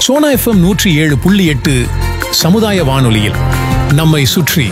Sona FM நூற்றி ஏழு புள்ளி எட்டு சமுதாய வானொலியில் நம்மை சுற்றி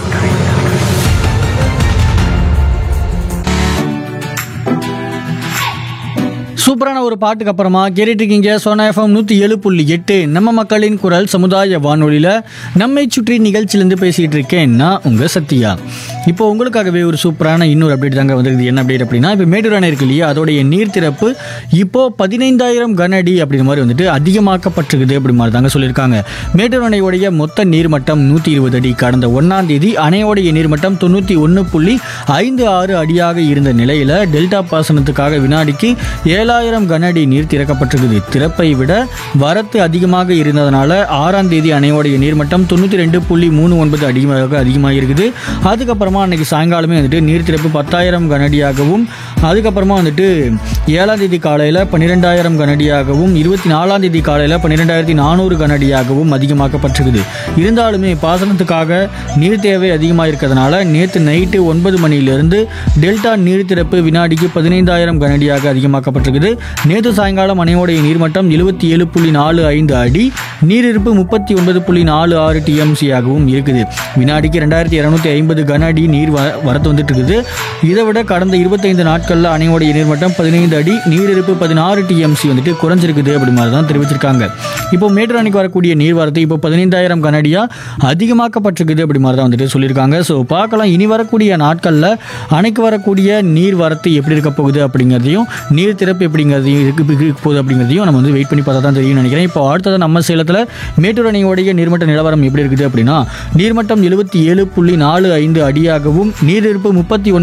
சூப்பரான ஒரு பாட்டுக்கு அப்புறமா கேட்டுட்டு இருக்கீங்க சோனா எஃப்எம் நூற்றி ஏழு புள்ளி எட்டு நம்ம மக்களின் குரல் சமுதாய வானொலியில் நம்மை சுற்றி நிகழ்ச்சியிலேருந்து பேசிகிட்டு இருக்கேன் நான் உங்கள் சத்யா இப்போ உங்களுக்காகவே ஒரு சூப்பரான இன்னொரு அப்டேட் தாங்க வந்திருக்குது என்ன அப்டேட் அப்படின்னா இப்போ மேட்டூர் அணை இருக்கு இல்லையா அதோடைய நீர் திறப்பு இப்போ பதினைந்தாயிரம் கன அடி அப்படின்ற மாதிரி வந்துட்டு அதிகமாக்கப்பட்டிருக்குது அப்படி மாதிரி தாங்க சொல்லியிருக்காங்க மேட்டூர் அணையுடைய மொத்த நீர்மட்டம் நூற்றி இருபது அடி கடந்த ஒன்றாம் தேதி அணையோடைய நீர்மட்டம் தொண்ணூற்றி ஒன்று புள்ளி ஐந்து ஆறு அடியாக இருந்த நிலையில் டெல்டா பாசனத்துக்காக வினாடிக்கு ஏழாயிரம் கன அடி நீர் திறக்கப்பட்டிருக்குது திறப்பை விட வரத்து அதிகமாக இருந்ததுனால ஆறாம் தேதி அணையோடைய நீர்மட்டம் தொண்ணூற்றி ரெண்டு புள்ளி மூணு ஒன்பது அதிகமாக அதிகமாக இருக்குது அதுக்கப்புறமா அன்னைக்கு சாயங்காலமே வந்துட்டு நீர் திறப்பு பத்தாயிரம் கனடியாகவும் அதுக்கப்புறமா வந்துட்டு ஏழாம் தேதி காலையில் பன்னிரெண்டாயிரம் கனடியாகவும் இருபத்தி நாலாம் தேதி காலையில் பன்னிரெண்டாயிரத்தி நானூறு கனடியாகவும் அதிகமாக்கப்பட்டிருக்குது இருந்தாலுமே பாசனத்துக்காக நீர் தேவை அதிகமாக இருக்கிறதுனால நேற்று நைட்டு ஒன்பது மணியிலிருந்து டெல்டா நீர் திறப்பு வினாடிக்கு பதினைந்தாயிரம் கனடியாக அதிகமாக்கப்பட்டிருக்குது நேற்று சாயங்காலம் அணையோடைய நீர்மட்டம் எழுபத்தி ஏழு புள்ளி நாலு ஐந்து அடி நீரிருப்பு முப்பத்தி ஒன்பது புள்ளி நாலு ஆறு டிஎம்சி ஆகவும் இருக்குது வினாடிக்கு ரெண்டாயிரத்தி இரநூத்தி ஐம்பது கன அடி நீர் வ வரத்து வந்துட்டு இருக்குது இதை விட கடந்த இருபத்தைந்து நாட்களில் அணையோடைய நீர்மட்டம் பதினைந்து அடி நீரிருப்பு பதினாறு டிஎம்சி வந்துட்டு குறைஞ்சிருக்குது அப்படி மாதிரி தான் தெரிவிச்சிருக்காங்க இப்போ மேட்டூர் அணைக்கு வரக்கூடிய நீர் வரத்து இப்போ பதினைந்தாயிரம் கனடியாக அதிகமாக்கப்பட்டிருக்குது அப்படி மாதிரி தான் வந்துட்டு சொல்லியிருக்காங்க ஸோ பார்க்கலாம் இனி வரக்கூடிய நாட்களில் அணைக்கு வரக்கூடிய நீர் வரத்து எப்படி இருக்க போகுது அப்படிங்கிறதையும் நீர் திறப்பு எப்படிங்கிறதையும் இருக்கு இருக்க போகுது அப்படிங்கிறதையும் நம்ம வந்து வெயிட் பண்ணி பார்த்தா தான் தெரியும் நினைக்கிறேன் இப்போ அடுத்தது நம்ம சேலத்தில் மேட்டூர் அணையோடைய நீர்மட்ட நிலவரம் எப்படி இருக்குது அப்படின்னா நீர்மட்டம் எழுபத்தி ஏழு புள்ளி நாலு ஐந்து அடியாகவும் நீரிருப்பு முப்பத்தி